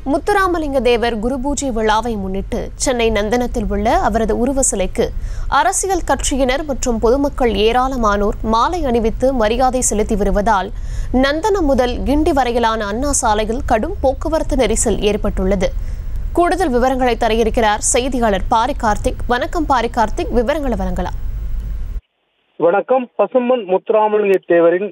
முத்துராமலிங்க தேவர் குருபூஜை விழாவை முன்னிட்டு சென்னை நந்தனத்தில் உள்ள அவரது உருவ சிலைக்கு அரசியல் கட்சியினர் மற்றும் பொதுமக்கள் ஏராளமானோர் மாலை அணிவித்து மரியாதை செலுத்தி வருவதால் நந்தனம் முதல் கிண்டி வரையிலான அண்ணா சாலையில் கடும் போக்குவரத்து நெரிசல் ஏற்பட்டுள்ளது கூடுதல் விவரங்களை தர இருக்கிறார் செய்தியாளர் பாரி கார்த்திக் வணக்கம் பாரி கார்த்திக் விவரங்களை வழங்கலாம் வணக்கம் பசும்பன் முத்துராமலிங்க தேவரின்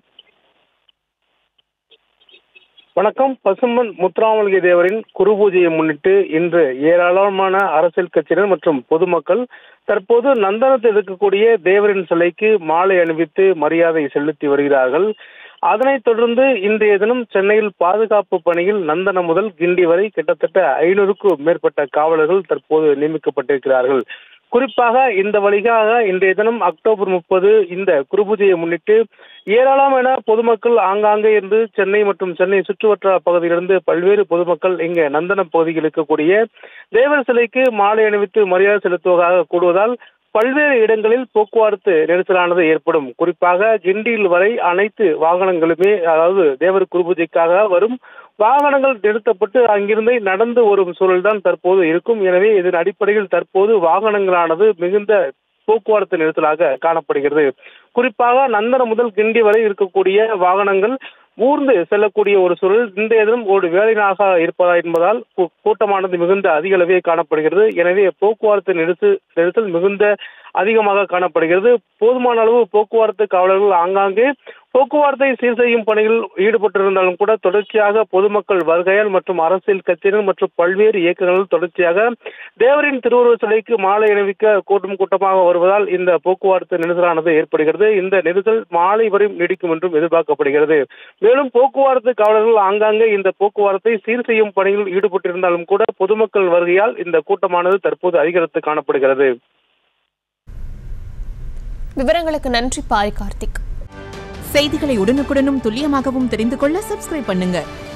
வணக்கம் பசும்பன் முத்துராமலிங்க தேவரின் குரு பூஜையை முன்னிட்டு இன்று ஏராளமான அரசியல் கட்சியினர் மற்றும் பொதுமக்கள் தற்போது நந்தனத்தில் இருக்கக்கூடிய தேவரின் சிலைக்கு மாலை அணிவித்து மரியாதை செலுத்தி வருகிறார்கள் அதனைத் தொடர்ந்து இன்றைய தினம் சென்னையில் பாதுகாப்பு பணியில் நந்தனம் முதல் கிண்டி வரை கிட்டத்தட்ட ஐநூறுக்கும் மேற்பட்ட காவலர்கள் தற்போது நியமிக்கப்பட்டிருக்கிறார்கள் குறிப்பாக இந்த வழியாக இன்றைய தினம் அக்டோபர் முப்பது இந்த குருபூஜையை முன்னிட்டு ஏராளமான பொதுமக்கள் ஆங்காங்கே இருந்து சென்னை மற்றும் சென்னை சுற்றுவட்டார பகுதியிலிருந்து பல்வேறு பொதுமக்கள் இங்க நந்தனம் பகுதியில் இருக்கக்கூடிய தேவர் சிலைக்கு மாலை அணிவித்து மரியாதை செலுத்துவதாக கூடுவதால் பல்வேறு இடங்களில் போக்குவரத்து நெரிசலானது ஏற்படும் குறிப்பாக கிண்டியில் வரை அனைத்து வாகனங்களுமே அதாவது தேவர் குருபூஜைக்காக வரும் வாகனங்கள் நிறுத்தப்பட்டு அங்கிருந்தே நடந்து வரும் சூழல்தான் தற்போது இருக்கும் எனவே இதன் அடிப்படையில் தற்போது வாகனங்களானது மிகுந்த போக்குவரத்து நெரிசலாக காணப்படுகிறது குறிப்பாக நந்தனம் முதல் கிண்டி வரை இருக்கக்கூடிய வாகனங்கள் ஊர்ந்து செல்லக்கூடிய ஒரு சூழல் இன்றைய தினம் ஒரு வேலைனாக இருப்பதா என்பதால் கூ- கூட்டமானது மிகுந்த அதிக அளவே காணப்படுகிறது எனவே போக்குவரத்து நெரிசல் நெரிசல் மிகுந்த அதிகமாக காணப்படுகிறது போதுமான அளவு போக்குவரத்து காவலர்கள் ஆங்காங்கே போக்குவரத்தை சீர் செய்யும் பணியில் ஈடுபட்டிருந்தாலும் கூட தொடர்ச்சியாக பொதுமக்கள் வருகையால் மற்றும் அரசியல் கட்சியினர் மற்றும் பல்வேறு இயக்கங்கள் தொடர்ச்சியாக தேவரின் திருவுருவ சிலைக்கு மாலை அணிவிக்க கூட்டம் கூட்டமாக வருவதால் இந்த போக்குவரத்து நெரிசலானது ஏற்படுகிறது இந்த நெரிசல் மாலை வரை நீடிக்கும் என்றும் எதிர்பார்க்கப்படுகிறது மேலும் போக்குவரத்து காவலர்கள் ஆங்காங்கே இந்த போக்குவரத்தை சீர் செய்யும் பணியில் ஈடுபட்டிருந்தாலும் கூட பொதுமக்கள் வருகையால் இந்த கூட்டமானது தற்போது அதிகரித்து காணப்படுகிறது விவரங்களுக்கு நன்றி பாரி கார்த்திக் செய்திகளை உடனுக்குடனும் துல்லியமாகவும் தெரிந்து கொள்ள சப்ஸ்கிரைப் பண்ணுங்க